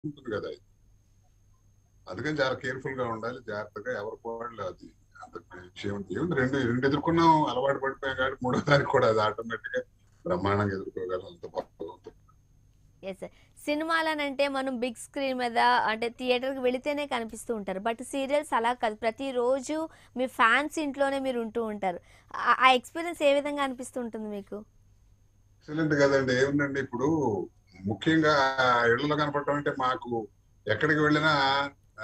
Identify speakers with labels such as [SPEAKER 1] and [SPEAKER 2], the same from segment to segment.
[SPEAKER 1] ఉంటుంది కదా ఇది. అందుకని చాలా కేర్ఫుల్ గా ఉండాలి జాగ్రత్తగా ఎవరు వాళ్ళు అది అంత విషయం ఉంది. ఏముంది రెండు రెండు ఎదుర్కొన్నాం అలవాటు పడిపోయాం కాబట్టి మూడో తారీఖు కూడా అది ఆటోమేటిక్ గా బ్రహ్మాండంగా ఎదుర్కోగలం అంత బాగుంటుంది
[SPEAKER 2] ఎస్ సినిమాలనంటే మనం బిగ్ స్క్రీన్ మీద అంటే థియేటర్కి వెళితేనే కనిపిస్తూ ఉంటారు బట్ సీరియల్స్ అలా కాదు ప్రతిరోజు మీ ఫ్యాన్స్ ఇంట్లోనే మీరు ఉంటూ ఉంటారు ఆ- ఆ ఎక్స్పీరియన్స్ ఏ విధంగా అనిపిస్తూ ఉంటుంది మీకు
[SPEAKER 1] ఎక్సలెంట్ కదండి ఏముందండి ఇప్పుడు ముఖ్యంగా ఇళ్లలో కనపడటం అంటే మాకు ఎక్కడికి వెళ్ళినా ఆ,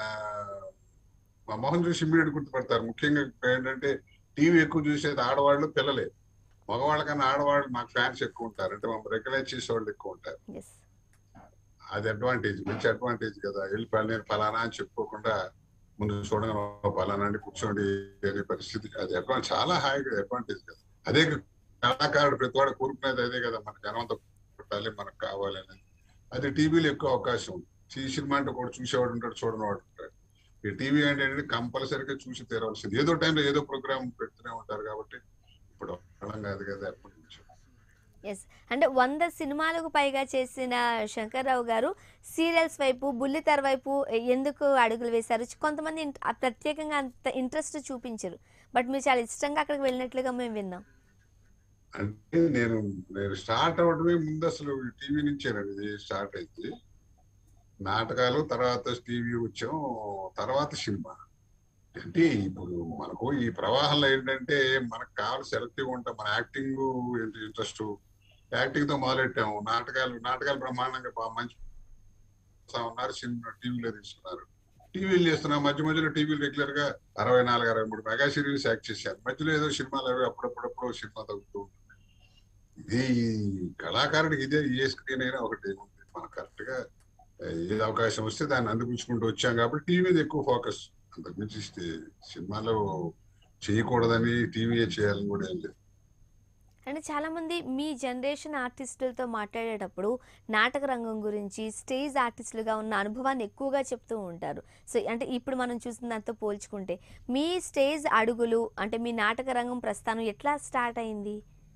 [SPEAKER 1] మా మొహం చూసి ఇమ్మీడియట్ గుర్తుపడతారు ముఖ్యంగా ఏంటంటే టీవీ ఎక్కువ చూసేది ఆడవాళ్ళు పిల్లలే మగవాళ్ళ కన్నా ఆడవాళ్ళు మాకు ఫ్యాన్స్ ఎక్కువ ఉంటారు అంటే మమ్మల్ని రెగ్యులైజ్ చేసే వాళ్ళు ఎక్కువ ఉంటారు
[SPEAKER 2] ఎస్
[SPEAKER 1] అది అడ్వాంటేజ్ మంచి అడ్వాంటేజ్ కదా వెళ్ళి పని నేను ఫలానా అని చెప్పుకోకుండా ముందు చూడగా "ఓ, ఫలానా అని కూర్చోండి అనే పరిస్థితి అది అడ్వాన్స్ చాలా హాయిగా అడ్వాంటేజ్ కదా అదే కళాకారుడు ప్రతి వాడు కోరుకునేది అదే కదా మనకు జనంతో పెట్టాలి మనకు కావాలి అనేది అది టీవీలో ఎక్కువ అవకాశం ఉంది ఈ సినిమా అంటే కూడా చూసేవాడు ఉంటాడు చూడని వాడు ఉంటాడు ఈ టీవీ అంటే కంపల్సరీగా చూసి తీరవలసింది ఏదో టైంలో ఏదో ప్రోగ్రామ్ పెడుతూనే ఉంటారు కాబట్టి ఇప్పుడు అవడం కాదు కదా ఎప్పటి నుంచో
[SPEAKER 2] ఎస్ అంటే వంద సినిమాలకు పైగా చేసిన శంకర్రావు గారు సీరియల్స్ వైపు బుల్లితెర వైపు ఎందుకు అడుగులు వేశారు కొంతమంది ఇంట్- ఆ ప్రత్యేకంగా అంత ఇంట్రెస్ట్ చూపించరు బట్ మీరు చాలా ఇష్టంగా అక్కడికి వెళ్ళినట్లుగా మేము విన్నాం
[SPEAKER 1] అంటే నేను నేను స్టార్ట్ అవడమే ముందు అసలు టీవీ నుంచేనండి స్టార్ట్ అయింది నాటకాలు తర్వాత టీవీ వచ్చాం తర్వాత సినిమా అంటే ఇప్పుడు మనకు ఈ ప్రవాహంలో ఏంటంటే మనకు కావాలి సెలెక్టివ్ ఉంటాం మన యాక్టింగ్ ఇంట్రెస్ట్ యాక్టింగ్ తో మొదలెట్టాము నాటకాలు నాటకాలు బ్రహ్మాండంగా బాగా మంచి చేస్తా ఉన్నారు సినిమా టీవీలో తీసుకున్నారు టీవీలు చేస్తున్నాం మధ్య మధ్యలో టీవీలు రెగ్యులర్ గా అరవై నాలుగు అరవై మూడు మెగా సిరీస్ యాక్ట్ చేశాను మధ్యలో ఏదో సినిమాలు అవి అప్పుడప్పుడప్పుడు సినిమా తగ్గుతూ ఉంటుంది ఇది కళాకారుడికి ఇదే ఏ స్క్రీన్ అయినా ఒకటి ఉంది మనం కరెక్ట్ గా ఏది అవకాశం వస్తే దాన్ని అందిపుచ్చుకుంటూ వచ్చాం కాబట్టి టీవీ మీద ఎక్కువ ఫోకస్ అంతకుమించి స్తే- సినిమాలో చేయకూడదని టీవీ చేయాలని కూడా ఏం లేదు
[SPEAKER 2] అంటే చాలామంది మీ జనరేషన్ ఆర్టిస్టులతో మాట్లాడేటప్పుడు నాటక రంగం గురించి స్టేజ్ ఆర్టిస్టులుగా ఉన్న అనుభవాన్ని ఎక్కువగా చెప్తూ ఉంటారు సో అంటే ఇప్పుడు మనం చూసిన దాంతో పోల్చుకుంటే మీ స్టేజ్ అడుగులు అంటే మీ నాటక రంగం ప్రస్థానం ఎట్లా స్టార్ట్ అయింది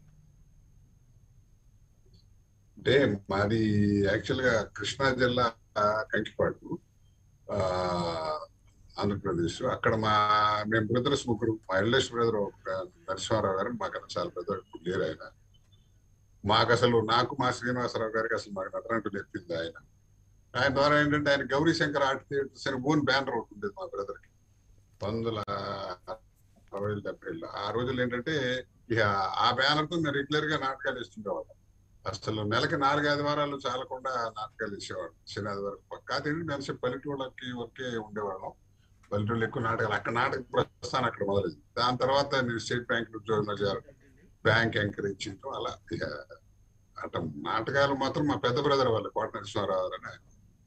[SPEAKER 1] అంటే మాది యాక్చువల్ గా కృష్ణా జిల్లా కంకిపాడు ఆ, ఆంధ్రప్రదేశ్ అక్కడ మా మేము బ్రదర్స్ ముగ్గురు మా ఎల్డెస్ట్ బ్రదర్ ఒక నరసింహారావు గారు మాకన్నా చాలా పెద్ద లేరు ఆయన మాకు అసలు నాకు మా శ్రీనివాసరావు గారికి అసలు మాకు నటనంటూ నేర్పింది ఆయన ఆయన ద్వారా ఏంటంటే ఆయన గౌరీ శంకర్ ఆర్ట్ థియేటర్స్ అని ఓన్ బ్యానర్ ఒకటి ఉండేది మా బ్రదర్ కి పంతొమ్మిది వందల అరవై డెబ్బై ఆ రోజులు ఏంటంటే ఇక ఆ బ్యానర్ తో మేము రెగ్యులర్ గా నాటకాలు వేస్తుండేవాళ్ళం అసలు నెలకి నాలుగు ఆదివారాలు చాలకుండా నాటకాలు వేసేవాడు శని ఆదివారం పక్కా తిరిగి కలిసి పల్లెటూళ్ళకి వరకే ఉండేవాళ్ళం పల్లెటూళ్ళు ఎక్కువ నాటకాలు అక్కడ నాటక ప్రస్థానం అక్కడ మొదలైంది దాని తర్వాత నేను స్టేట్ బ్యాంక్ ఉద్యోగంలో చేరాను బ్యాంక్ ఎంకరేజ్ చేయడం అలా ఇక అట నాటకాలు మాత్రం మా పెద్ద బ్రదర్ వాళ్ళు కోట నరసింహారావు గారు అని ఆయన.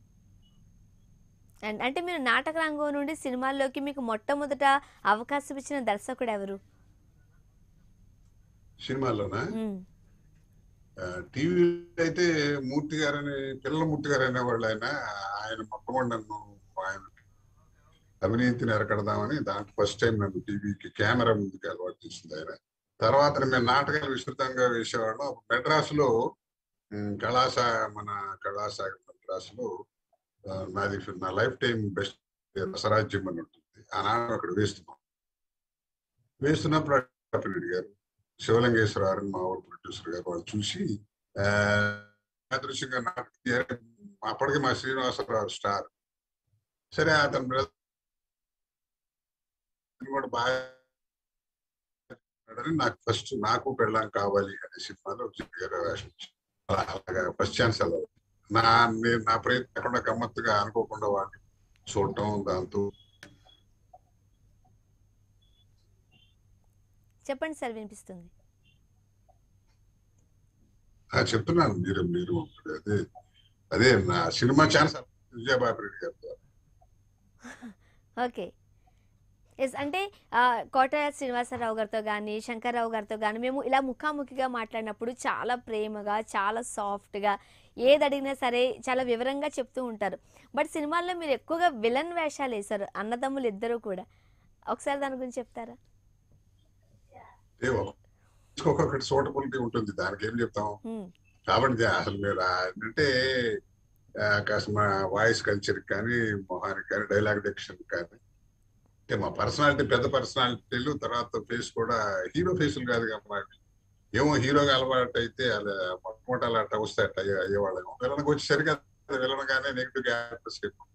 [SPEAKER 2] అండ్ అంటే మీరు నాటక రంగం నుండి సినిమాల్లోకి మీకు మొట్టమొదట అవకాశం ఇచ్చిన దర్శకుడు ఎవరు
[SPEAKER 1] సినిమాల్లోనా
[SPEAKER 2] మ్మ్.
[SPEAKER 1] టీవీ అయితే మూర్తి గారని పిల్లల మూర్తి గారు అనేవాళ్ళు ఆయన ఆయన మొట్టమొదటి నన్ను ఆయన అవినీతిని ఎరకడదామని దాంట్లో ఫస్ట్ టైం నన్ను టీవీకి కెమెరా ముందుకు అలవాటు చేసింది ఆయన తర్వాత మేము నాటకాలు విస్తృతంగా వేసేవాళ్ళం అప్పుడు మెడ్రాసులో ఉమ్, కళాశా మన కళాసాగర్ మెడ్రాసులో ఆ, నాది నా లైఫ్ టైం బెస్ట్ రసరాజ్యం అని ఉంటుంది ఆ నాటకం అక్కడ వేస్తున్నాం వేస్తున్నప్పుడు అప్పిరెడ్డి గారు శివలింగేశ్వర మా ఊరు ప్రొడ్యూసర్ గారు వాళ్ళు చూసి ఆ, యాదృశ్యంగా నాటకం అప్పటికి మా శ్రీనివాసరావు స్టార్ సరే అతను brother కూడా బాగా చేస్తున్నాడని నాకు ఫస్ట్ నాకు పెళ్ళాం కావాలి అనే సినిమాలో గారు వేషం ఇచ్చారు. అలా- అలాగా ఫస్ట్ ఛాన్స్ అలా నా నేను నా ప్రయత్నం లేకుండా గమ్మత్తుగా అనుకోకుండా వాడిని చూడటం దాంతో
[SPEAKER 2] చెప్పండి సార్ వినిపిస్తుంది
[SPEAKER 1] ఆ, చెప్తున్నాను మీరు మీరు అదే అదే నా సినిమా ఛాన్స్ విజయబాబు రెడ్డి గారు
[SPEAKER 2] ఓకే ఎస్ అంటే ఆ, కోట శ్రీనివాసరావు గారితో కానీ శంకర్రావు గారితో కానీ మేము ఇలా ముఖాముఖిగా మాట్లాడినప్పుడు చాలా ప్రేమగా చాలా సాఫ్ట్గా ఏది అడిగినా సరే చాలా వివరంగా చెప్తూ ఉంటారు బట్ సినిమాల్లో మీరు ఎక్కువగా విలన్ వేషాలు వేశారు అన్నదమ్ములు ఇద్దరు కూడా ఒకసారి దాని గురించి చెప్తారా
[SPEAKER 1] ఏ ఒక- ఒక్కొక్కటి సూటబిలిటీ ఉంటుంది దానికి ఏం చెప్తాం
[SPEAKER 2] హ్మ్,
[SPEAKER 1] కాబట్టి అసలు మీరు ఆ- అంటే ఆ, కాస్త మా వాయిస్ కల్చర్ కానీ మొహానికి కానీ డైలాగ్ డెక్షన్ కానీ అంటే మా పర్సనాలిటీ పెద్ద పర్సనాలిటీలు తర్వాత ఫేస్ కూడా హీరో ఫేసులు కాదు కదా ఏమో హీరోగా అలవాటు అయితే అలా మొట్టమొదటి అలా అట్లా వస్తాయి అట్లా అయ్యే- అయ్యేవాళ్ళం విలనకు వచ్చేసరికి అది విలనగానే నెగిటివ్ క్యారెక్టర్స్ ఎక్కువ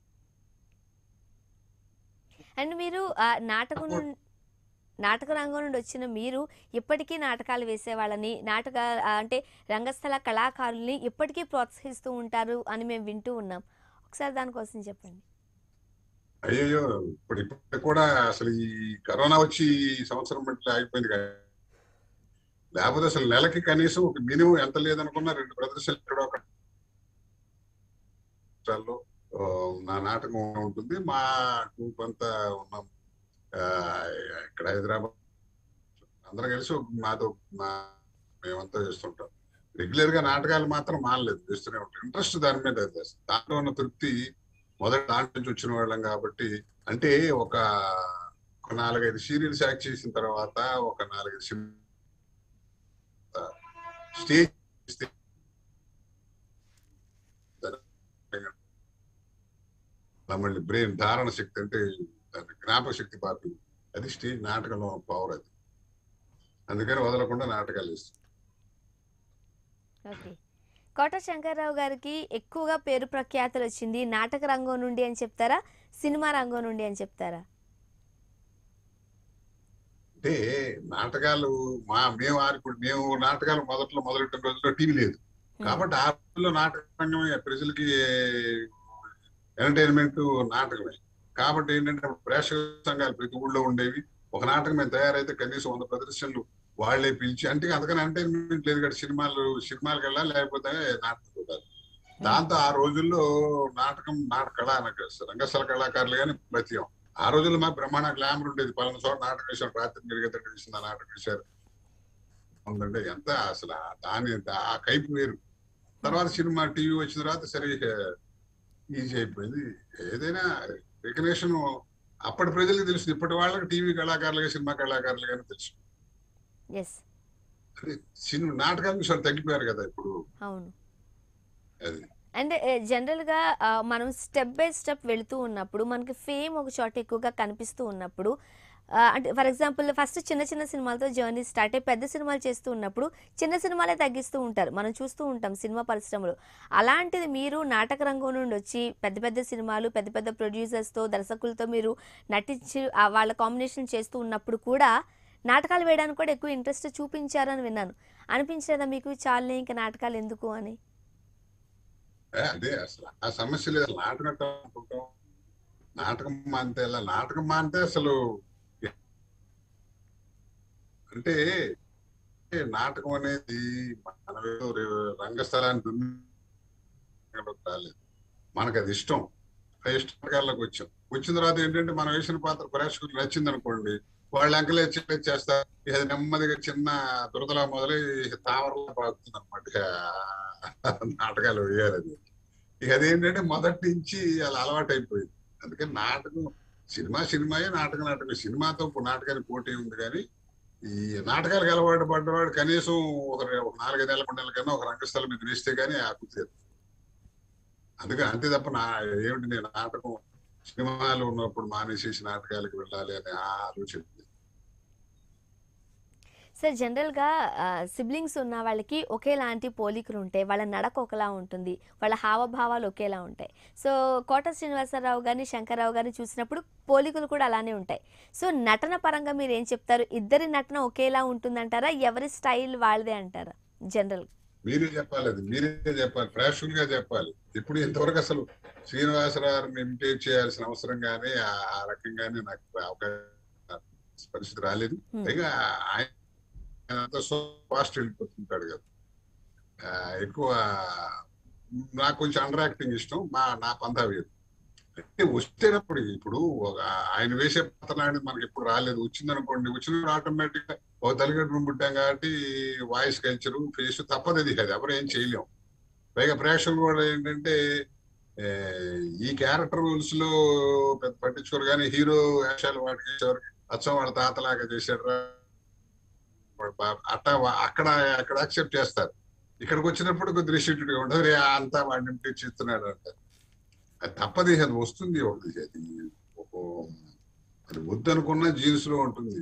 [SPEAKER 2] అండ్ మీరు ఆ, నాటకం నుండి నాటక రంగం నుండి వచ్చిన మీరు ఇప్పటికీ నాటకాలు వేసేవాళ్ళని నాటక ఆ, అంటే రంగస్థల కళాకారుల్ని ఇప్పటికీ ప్రోత్సహిస్తూ ఉంటారు అని మేము వింటూ ఉన్నాం ఒకసారి దానికోసం చెప్పండి
[SPEAKER 1] అయ్యో ఇప్పుడు ఇప్పుడు కూడా అసలు ఈ కరోనా వచ్చి ఈ సంవత్సరం బట్టి ఆగిపోయింది కదా లేకపోతే అసలు నెలకి కనీసం ఒక మినిమం ఎంత లేదనుకున్నా రెండు ప్రదర్శనలు ఇక్కడ ఒక రాష్ట్రాల్లో, ఆ, నా నాటకం ఉంటుంది మా గ్రూప్ అంతా ఉన్నాం ఆ, ఇక్కడ హైదరాబాద్ అందరం కలిసి ఒక మాతో మా మేమంతా చేస్తుంటాం రెగ్యులర్ గా నాటకాలు మాత్రం మానలేదు చేస్తూనే ఉంటాం ఇంట్రెస్ట్ దాని మీద అది. దాంట్లో ఉన్న తృప్తి మొదటి దాంట్ నుంచి వచ్చిన వాళ్ళం కాబట్టి అంటే ఒక ఒక నాలుగైదు సీరియల్స్ యాక్ట్ చేసిన తర్వాత ఒక నాలుగైదు సినిమా స్టేజ్ ఇస్తే అలా మళ్ళీ బ్రెయిన్ ధారణ శక్తి అంటే దాని జ్ఞాపక శక్తి పార్టీ అది స్టేజ్ నాటకంలో పవర్ అది అందుకని వదలకుండా నాటకాలు ఇస్తాం
[SPEAKER 2] ఓకే కోట శంకర్రావు గారికి ఎక్కువగా పేరు ప్రఖ్యాతులు వచ్చింది నాటక రంగం నుండి అని చెప్తారా సినిమా రంగం నుండి అని చెప్తారా
[SPEAKER 1] అంటే నాటకాలు మా మేము ఆ- ఇప్పుడు మేము నాటకాలు మొదట్లో మొదలెట్టిన రోజుల్లో టీవీ లేదు కాబట్టి ఆ రోజుల్లో నాటక రంగమే ప్రజలకి ఎంటర్టైన్మెంట్ నాటకమే కాబట్టి ఏంటంటే అప్పుడు ప్రేక్షక సంఘాలు ప్రతి ఊళ్ళో ఉండేవి ఒక నాటకం మేము తయారైతే కనీసం వంద ప్రదర్శనలు వాళ్ళే పిలిచి అంటే అందుకని ఎంటర్టైన్మెంట్ లేదు కదా సినిమాలు సినిమాలకు వెళ్ళాలి లేకపోతే నాటకం చూడాలి దాంతో ఆ రోజుల్లో నాటకం నాటక కళ అనక రంగస్థల కళాకారులు కానీ బతికాం ఆ రోజుల్లో మాకు బ్రహ్మాండ గ్లామర్ ఉండేది పలానా చోట నాటకం వేసారు రాత్రి మిరిగేటట్టు వేసింది ఆ నాటకం వేశారు ఉందంటే ఎంత అసలు ఆ దాని ఆ కైపు వేరు తర్వాత సినిమా టీవీ వచ్చిన తర్వాత సరే ఈజీ అయిపోయింది ఏదైనా రికగ్నేషన్ అప్పటి ప్రజలకు తెలుసు ఇప్పటి వాళ్ళకి టీవీ కళాకారులుగా సినిమా కళాకారులుగానే తెలుసు
[SPEAKER 2] ఎస్
[SPEAKER 1] అదే సినిమా నాటకాలు చూసారు తగ్గిపోయారు కదా ఇప్పుడు
[SPEAKER 2] అవును
[SPEAKER 1] అది
[SPEAKER 2] అండ్ జనరల్గా ఆ, మనం స్టెప్ బై స్టెప్ వెళుతూ ఉన్నప్పుడు మనకి ఫేమ్ ఒక చోట ఎక్కువగా కనిపిస్తూ ఉన్నప్పుడు ఆ, అంటే ఫర్ ఎగ్జాంపుల్ ఫస్ట్ చిన్న చిన్న సినిమాలతో జర్నీ స్టార్ట్ అయ్యి పెద్ద సినిమాలు చేస్తూ ఉన్నప్పుడు చిన్న సినిమాలే తగ్గిస్తూ ఉంటారు మనం చూస్తూ ఉంటాం సినిమా పరిశ్రమలో అలాంటిది మీరు నాటక రంగం నుండి వచ్చి పెద్ద పెద్ద సినిమాలు పెద్ద పెద్ద ప్రొడ్యూసర్స్తో దర్శకులతో మీరు నటించి ఆ వాళ్ళ కాంబినేషన్ చేస్తూ ఉన్నప్పుడు కూడా నాటకాలు వేయడానికి కూడా ఎక్కువ ఇంట్రెస్ట్ చూపించారని విన్నాను అనిపించలేదా మీకు చాలే ఇంకా నాటకాలు ఎందుకు అని
[SPEAKER 1] ఏ, అదే అసలు ఆ సమస్య లేదు నాటకం ఎట్లా అనుకుంటాం నాటకం మానితే ఎలా నాటకం మానితే అసలు అంటే ఏ నాటకం అనేది మన ఏదో రే- రంగస్థలాన్ని దున్నేలోకి రాలేదు మనకు అది ఇష్టం ఆ ఇష్టకాలకు వచ్చాం వచ్చిన తర్వాత ఏంటంటే మనం వేసిన పాత్ర ప్రేక్షకులకు నచ్చింది అనుకోండి వాళ్ళు అంకలే చిల్లే చేస్తారు ఇక అది నెమ్మదిగా చిన్న దురదలా మొదలై తామరలా పాకుతుంది అనమాట నాటకాలు వేయాలి అది ఇక అదేంటంటే మొదటి నుంచి అలా అలవాటు అయిపోయింది అందుకని నాటకం సినిమా సినిమాయే నాటకం నాటకం సినిమాతో ఇప్పుడు నాటకానికి పోటీ ఉంది కానీ ఈ నాటకాలకు అలవాటు పడ్డవాడు కనీసం ఒక రె- ఒక నాలుగైదు నెలల నెలల కన్నా ఒక రంగస్థలం మీద వేస్తే కానీ ఆకుతారు అందుకని అంతే తప్ప నా ఏమిటి నేను నాటకం సినిమాలు ఉన్నప్పుడు మానేసేసి నాటకాలకు వెళ్ళాలి అనే ఆ ఆలోచన లేదు.
[SPEAKER 2] సార్ జనరల్గా సిబ్లింగ్స్ ఉన్న వాళ్ళకి ఒకేలాంటి పోలికలు ఉంటాయి వాళ్ళ నడక ఒకలా ఉంటుంది వాళ్ళ హావభావాలు ఒకేలా ఉంటాయి సో కోట శ్రీనివాసరావు గారిని శంకర్రావు గారిని చూసినప్పుడు పోలికలు కూడా అలానే ఉంటాయి సో నటన పరంగా మీరు ఏం చెప్తారు ఇద్దరి నటన ఒకేలా ఉంటుందంటారా ఎవరి స్టైల్ వాళ్ళదే అంటారా జనరల్
[SPEAKER 1] మీరే చెప్పాలి అది మీరే చెప్పాలి ప్రేక్షకులుగా చెప్పాలి ఇప్పుడు ఇంతవరకు అసలు శ్రీనివాసరావుని ఇమిటేట్ చేయాల్సిన అవసరం కానీ ఆ ఆ రకంగానే నాకు అవకాశం పరిస్థితి రాలేదు
[SPEAKER 2] Hmm.
[SPEAKER 1] పైగా ఆయన అంతా సో ఫాస్ట్ వెళ్ళిపోతుంటాడు కదా ఆ, ఎక్కువ నాకు కొంచెం అండర్ యాక్టింగ్ ఇష్టం మా నా పంతా వేరు అంటే వచ్చేటప్పుడు ఇప్పుడు ఒక ఆయన వేసే పాత్ర అనేది మనకి ఎప్పుడు రాలేదు వచ్చింది అనుకోండి వచ్చినప్పుడు ఆటోమేటిక్ గా ఒక తల్లిగడ్డను పుట్టాం కాబట్టి వాయిస్ కల్చర్ ఫేస్ తప్పదు అది అది ఎవరు ఏం చేయలేం పైగా ప్రేక్షకులు కూడా ఏంటంటే ఏ, ఈ క్యారెక్టర్ రూల్స్ లో పెద్ద పట్టించుకోరు కానీ హీరో వేషాలు వాటికి వేసేవారు అచ్చం వాళ్ళ తాతలాగా చేశాడు అట్టా వా- అక్కడ అక్కడ యాక్సెప్ట్ చేస్తారు ఇక్కడికి వచ్చినప్పుడు కొద్ది రిస్ట్రిక్టెడ్ గా ఉండదు రే అంతా వాడిని చేస్తున్నాడు అంట అది తప్పది అది వస్తుంది ఒకటి అది ఒక- అది వద్దనుకున్న జీన్స్ లో ఉంటుంది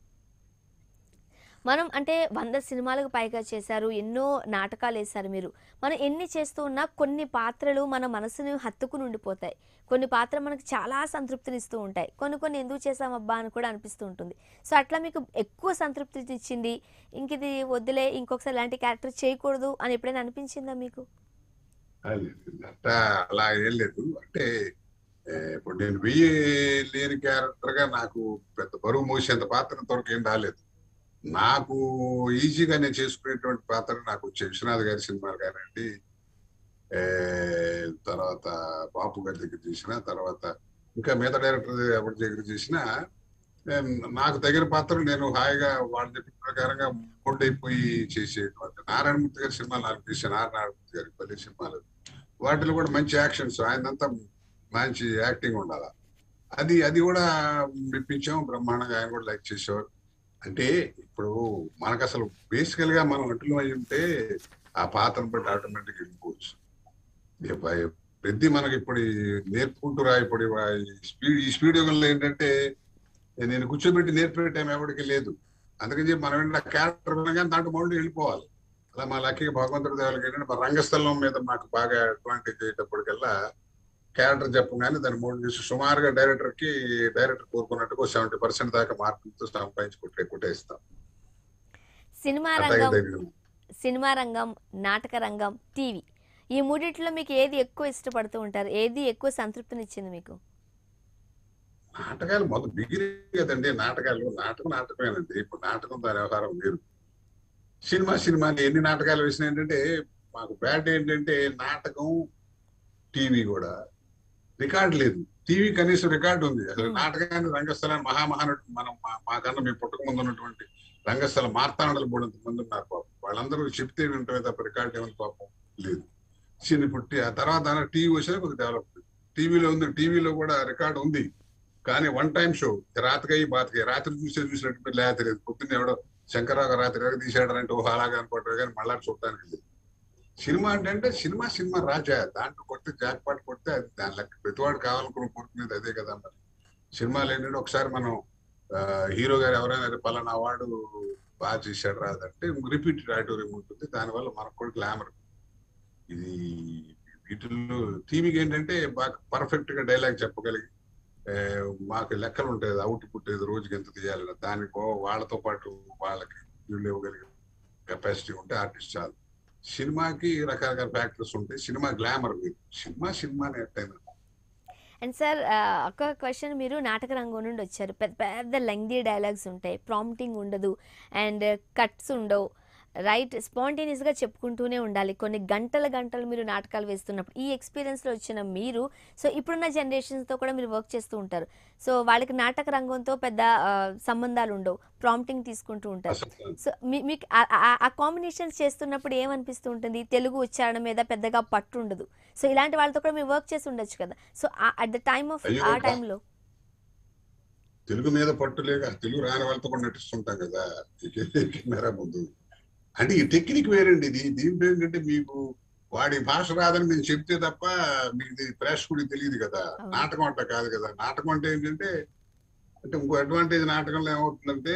[SPEAKER 2] మనం అంటే వంద సినిమాలకు పైగా చేశారు ఎన్నో నాటకాలు వేశారు మీరు మనం ఎన్ని చేస్తూ ఉన్నా కొన్ని పాత్రలు మన మనసుని హత్తుకుని ఉండిపోతాయి కొన్ని పాత్రలు మనకు చాలా సంతృప్తినిస్తూ ఉంటాయి కొన్ని కొన్ని ఎందుకు చేసామబ్బా అని కూడా అనిపిస్తూ ఉంటుంది సో అట్లా మీకు ఎక్కువ సంతృప్తి ఇచ్చింది ఇంక ఇది వద్దులే ఇంకొకసారి ఇలాంటి క్యారెక్టర్ చేయకూడదు అని ఎప్పుడైనా అనిపించిందా మీకు
[SPEAKER 1] అది అట్టా అలా ఏం లేదు అంటే ఏ, ఇప్పుడు నేను వెయ్యి లేని క్యారెక్టర్ గా నాకు పెద్ద బరువు మోసేంత పాత్ర ఇంతవరకు ఏం రాలేదు నాకు ఈజీగా నేను చేసుకునేటువంటి పాత్ర నాకు వచ్చే విశ్వనాథ్ గారి సినిమాలు కానివ్వండి ఏ, తర్వాత బాపు గారి దగ్గర చేసిన తర్వాత ఇంకా మిగతా డైరెక్టర్ ఎవరి దగ్గర చేసినా నేను నాకు తగిన పాత్రలు నేను హాయిగా వాళ్ళు చెప్పిన ప్రకారంగా మోల్డ్ అయిపోయి చేసేటువంటి నారాయణమూర్తి గారి సినిమాలు నాకు చేశాను ఆర్ నారాయణమూర్తి గారి పది సినిమాలు వాటిలో కూడా మంచి యాక్షన్స్ ఆయనంతా మంచి యాక్టింగ్ ఉండాలి అది అది కూడా మెప్పించాం బ్రహ్మాండంగా ఆయన కూడా లైక్ చేసేవారు అంటే ఇప్పుడు మనకు అసలు బేసికల్ గా మనం అటులో అయి ఉంటే ఆ పాత్రను బట్టి ఆటోమేటిక్ వెళ్ళిపోవచ్చు ఏ భయ- ప్రతి మనకి ఇప్పుడు ఈ నేర్పుకుంటూ రా ఇప్పుడు ఈ స్పీడ్ ఈ స్పీడ్ యుగంలో ఏంటంటే నేను కూర్చోబెట్టి నేర్పే టైం ఎవరికి లేదు అందుకని చెప్పి మనం ఏంటంటే క్యారెక్టర్ వినగానే దాంట్లో మౌండ్ వెళ్ళిపోవాలి అలా మా లక్కీగా భగవంతుడి దేవాలకి ఏంటంటే మా రంగస్థలం మీద మాకు బాగా అడ్వాంటేజ్ అయ్యేటప్పటికల్లా క్యారెక్టర్ చెప్పగానే దాన్ని మౌండ్ చేసి సుమారుగా డైరెక్టర్ కి డైరెక్టర్ కోరుకున్నట్టుగా సెవెంటీ పర్సెంట్ దాకా మార్కులతో సంపాదించి కొట్టే కొట్టేస్తాం
[SPEAKER 2] సినిమా
[SPEAKER 1] అట్లాగే
[SPEAKER 2] రంగం
[SPEAKER 1] తగిన
[SPEAKER 2] సినిమా రంగం నాటక రంగం టీవీ ఈ మూడిట్లో మీకు ఏది ఎక్కువ ఇష్టపడుతూ ఉంటారు ఏది ఎక్కువ సంతృప్తినిచ్చింది మీకు
[SPEAKER 1] నాటకాలు మొదలు బిగిరి కదండి నాటకాలు నాటకం నాటకమేనండి ఇప్పుడు నాటకం దాని వ్యవహారం వేరు సినిమా సినిమా ఎన్ని నాటకాలు వేసినా ఏంటంటే మాకు బ్యాడ్ ఏంటంటే నాటకం టీవీ కూడా రికార్డు లేదు టీవీ కనీసం రికార్డు ఉంది అసలు
[SPEAKER 2] Hmm.
[SPEAKER 1] నాటకాన్ని రంగస్థలాన్ని మహామహానటు మనం మా- మాకన్నా మేము పుట్టక ముందు ఉన్నటువంటి రంగస్థల మార్తాండలు బోడంత మంది ఉన్నారు పాపం వాళ్ళందరూ చెప్తే వింటమే తప్ప రికార్డు ఏమైనా పాపం లేదు సిని పుట్టి ఆ తర్వాత టీవీ వచ్చినా కొద్దిగా డెవలప్ టీవీలో ఉంది టీవీలో కూడా రికార్డు ఉంది కానీ వన్ టైం షో రాత్రికై బాతకై రాత్రి చూసే చూసినట్టు లేకపోతే లేదు పొద్దున్న ఎవడో శంకరరావు గారు రాత్రి ఎవరికి తీసాడంటే ఓ అలాగా అనుకోవటం కానీ మళ్ళా చూడటానికి లేదు సినిమా అంటే అంటే సినిమా సినిమా రాజా దాంట్లో కొడితే జాక్ పాట్ కొడితే అది దాని లెక్క ప్రతివాడు కావాలనుకున్న కోరుకునేది అదే కదా మరి సినిమాలు ఏంటంటే ఒకసారి మనం ఆ, హీరో గారు ఎవరైనా "అరే, పలానా వాడు బాగా చేశాడు రాదంటే రిపీటెడ్ ఆడిటోరియం ఉంటుంది దానివల్ల మనకు కూడా గ్లామర్ ఇది వీటిల్లో టీవీకి ఏంటంటే బాగా పర్ఫెక్ట్ గా డైలాగ్ చెప్పగలిగి ఏ, మాకు లెక్కలు ఉంటాయి అవుట్ పుట్ ఏదో రోజుకి ఎంత తీయాలని దానికి ఓ వాళ్ళతో పాటు వాళ్ళకి వీళ్ళు ఇవ్వగలిగే కెపాసిటీ ఉంటే ఆర్టిస్ట్ చాలు సినిమాకి రకరకాల ఫ్యాక్టర్స్ ఉంటాయి సినిమా గ్లామర్ వేరు సినిమా సినిమానే ఎట్టయినా
[SPEAKER 2] అండ్ సార్ ఒక క్వశ్చన్ మీరు నాటక రంగం నుండి వచ్చారు పెద్ద పెద్ద లెంగ్దీ డైలాగ్స్ ఉంటాయి ప్రాంప్టింగ్ ఉండదు అండ్ కట్స్ ఉండవు రైట్ స్పాంటేనియస్గా చెప్పుకుంటూనే ఉండాలి కొన్ని గంటల గంటలు మీరు నాటకాలు వేస్తున్నప్పుడు ఈ ఎక్స్పీరియన్స్లో వచ్చిన మీరు సో ఇప్పుడున్న జనరేషన్స్తో కూడా మీరు వర్క్ చేస్తూ ఉంటారు సో వాళ్ళకి నాటక రంగంతో పెద్ద ఆ, సంబంధాలు ఉండవు ప్రాంప్టింగ్ తీసుకుంటూ ఉంటారు
[SPEAKER 1] అసలు
[SPEAKER 2] సో మీ- మీకు ఆ- ఆ- ఆ కాంబినేషన్స్ చేస్తున్నప్పుడు ఏమనిపిస్తూ ఉంటుంది తెలుగు ఉచ్చారణ మీద పెద్దగా పట్టు ఉండదు సో ఇలాంటి వాళ్ళతో కూడా మీరు వర్క్ చేసి ఉండొచ్చు కదా so at the time of
[SPEAKER 1] అయ్యో,
[SPEAKER 2] ఆ
[SPEAKER 1] బా-
[SPEAKER 2] టైంలో
[SPEAKER 1] తెలుగు మీద పట్టు లేక తెలుగు రాని వాళ్ళతో కూడా నటిస్తుంటాం కదా ఈ కెమెరా ముందు అంటే ఈ టెక్నిక్ వేరండి ఇది దీంట్లో ఏంటంటే మీకు వాడి భాష రాదని మేము చెప్తే తప్ప మీకు ఇది ప్రేక్షకుడికి తెలియదు కదా
[SPEAKER 2] అవును.
[SPEAKER 1] నాటకం అంట కాదు కదా నాటకం అంటే ఏంటంటే అంటే ఇంకో అడ్వాంటేజ్ నాటకంలో ఏమవుతుందంటే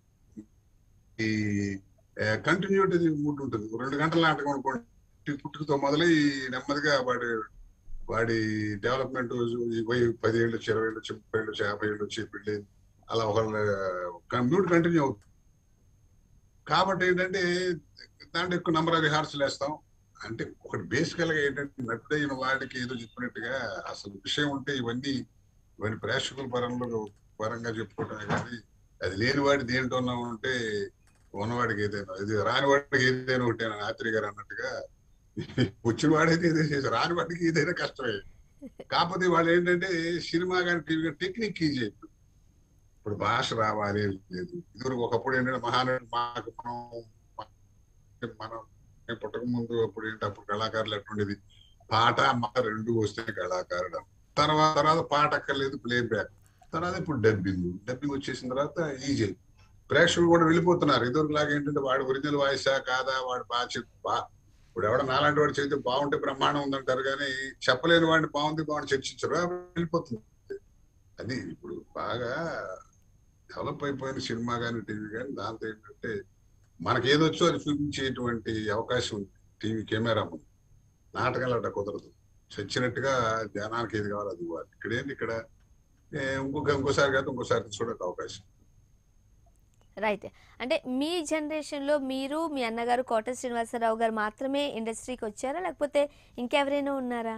[SPEAKER 1] ఈ కంటిన్యూటీ మూడ్ ఉంటుంది రెండు గంటల నాటకం అనుకోండి పుట్టుకతో మొదలై నెమ్మదిగా వాడి వాడి డెవలప్మెంట్ పది ఏళ్ళు వచ్చి ఇరవై ఏళ్ళు వచ్చి ముప్పై ఏళ్ళు వచ్చి యాభై ఏళ్ళు వచ్చి పెళ్ళి అలా ఒక మూడు కంటిన్యూ అవుతుంది కాబట్టి ఏంటంటే దాంట్లో ఎక్కువ నంబర్ ఆఫ్ రిహార్సల్ వేస్తాం అంటే ఒకటి బేసికల్ గా ఏంటంటే నటుడైన వాడికి ఏదో చెప్పినట్టుగా అసలు విషయం ఉంటే ఇవన్నీ ఇవన్నీ ప్రేక్షకుల పరంలో పరంగా చెప్పుకోవటమే కానీ అది లేని వాడి దేంటోన్నా ఉంటే ఉన్నవాడికి ఏదైనా ఇది రాని వాడికి ఏదైనా ఒకటే ఆత్రి గారు అన్నట్టుగా వచ్చిన వాడైతే ఏదైనా చేసి రాని వాడికి ఏదైనా కష్టమే కాకపోతే వాళ్ళు ఏంటంటే సినిమా కానీ టీవీ కానీ టెక్నిక్ ఈజీ అయిపోయింది ఇప్పుడు భాష రావాలి లేదు ఇదివరకు ఒకప్పుడు ఏంటంటే మహానటుడు మాకు మనం మనం మేము పుట్టక ముందు అప్పుడు ఏంటి అప్పుడు కళాకారులు ఎట్లుండేది పాట మాట రెండు వస్తే కళాకారుడు తర్వాత తర్వాత పాట అక్కర్లేదు ప్లే బ్యాక్ తర్వాత ఇప్పుడు డబ్బింగ్ డబ్బింగ్ వచ్చేసిన తర్వాత ఈజీ ప్రేక్షకులు కూడా వెళ్ళిపోతున్నారు ఇదివరకు లాగా ఏంటంటే వాడు ఒరిజినల్ వాయిసా కాదా వాడు బాగా చెప్ బా- ఇప్పుడు ఎవడ నాలాంటి వాడు చేస్తే బాగుంటే బ్రహ్మాండం ఉందంటారు కానీ చెప్పలేని వాడిని బాగుంది బాగుంది చర్చించరు ఆ వెళ్ళిపోతుంది అది ఇప్పుడు బాగా డెవలప్ అయిపోయిన సినిమా కానీ టీవీ కానీ దాంతో ఏంటంటే మనకి ఏదొచ్చో అది చూపించేటువంటి అవకాశం ఉంది టీవీ కెమెరా ముందు నాటకాలు అట్ట కుదరదు చచ్చినట్టుగా జనానికి ఏది కావాలో అది ఇవ్వాలి ఇక్కడ ఏంటి ఇక్కడ ఏ, ఇంకొక ఇంకోసారి కాదు ఇంకోసారి చూడక అవకాశం
[SPEAKER 2] రైట్ అంటే మీ జనరేషన్లో మీరు మీ అన్నగారు కోట శ్రీనివాసరావు గారు మాత్రమే ఇండస్ట్రీకి వచ్చారా లేకపోతే ఇంకెవరైనా ఉన్నారా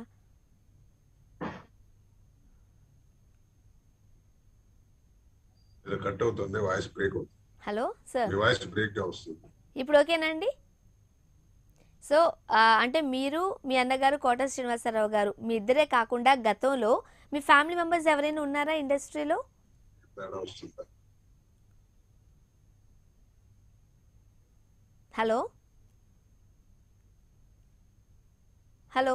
[SPEAKER 1] ఇలా కట్ అవుతుంది వాయిస్ బ్రేక్ అవుతుంది
[SPEAKER 2] హలో సార్
[SPEAKER 1] మీ వాయిస్ బ్రేక్ వస్తుంది
[SPEAKER 2] ఇప్పుడు ఓకేనండి సో ఆ, అంటే మీరు మీ అన్నగారు కోట శ్రీనివాసరావు గారు మీ ఇద్దరే కాకుండా గతంలో మీ ఫ్యామిలీ మెంబర్స్ ఎవరైనా ఉన్నారా ఇండస్ట్రీలో
[SPEAKER 1] తేడా వస్తుంది
[SPEAKER 2] హలో హలో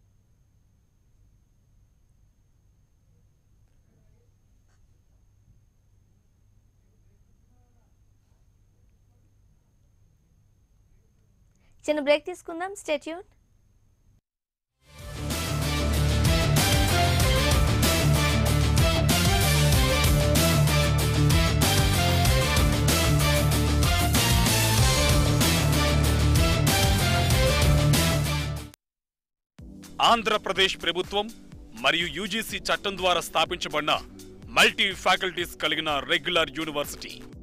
[SPEAKER 2] చిన్న బ్రేక్ తీసుకుందాం స్టేట్యూన్
[SPEAKER 3] ఆంధ్రప్రదేశ్ ప్రభుత్వం మరియు యూజీసీ చట్టం ద్వారా స్థాపించబడిన మల్టీ ఫ్యాకల్టీస్ కలిగిన రెగ్యులర్ యూనివర్సిటీ